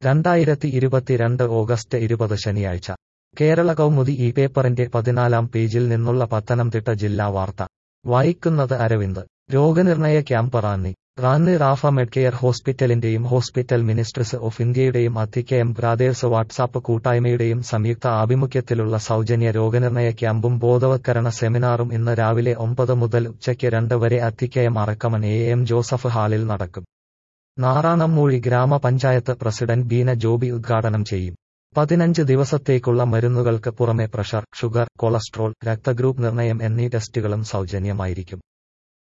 രണ്ടായിരത്തി ഇരുപത്തിരണ്ട് ഓഗസ്റ്റ് ഇരുപത് ശനിയാഴ്ച കേരള കൗമുദി ഈ പേപ്പറിന്റെ പതിനാലാം പേജിൽ നിന്നുള്ള പത്തനംതിട്ട ജില്ലാ വാർത്ത വായിക്കുന്നത് അരവിന്ദ് രോഗനിർണയ camp Ranni Ranni Rafa Medcare ഹോസ്പിറ്റലിന്റെയും ഹോസ്പിറ്റൽ മിനിസ്ട്രിസ് ഓഫ് ഇന്ത്യയുടെയും അത്തിക്കയം ബ്രാദേഴ്സ് വാട്സാപ്പ് കൂട്ടായ്മയുടെയും സംയുക്ത ആഭിമുഖ്യത്തിലുള്ള സൗജന്യ രോഗനിർണയ ക്യാമ്പും ബോധവത്കരണ സെമിനാറും ഇന്ന് രാവിലെ ഒമ്പത് മുതൽ ഉച്ചയ്ക്ക് രണ്ട് വരെ അത്തിക്കയം അറക്കമൺ എ എം ജോസഫ് ഹാളിൽ നടക്കും നാറാണമ്മൂഴി ഗ്രാമപഞ്ചായത്ത് പ്രസിഡന്റ് ബീന ജോബി ഉദ്ഘാടനം ചെയ്യും പതിനഞ്ച് ദിവസത്തേക്കുള്ള മരുന്നുകൾക്ക് പുറമെ പ്രഷർ ഷുഗർ കൊളസ്ട്രോൾ രക്തഗ്രൂപ്പ് നിർണയം എന്നീ ടെസ്റ്റുകളും സൗജന്യമായിരിക്കും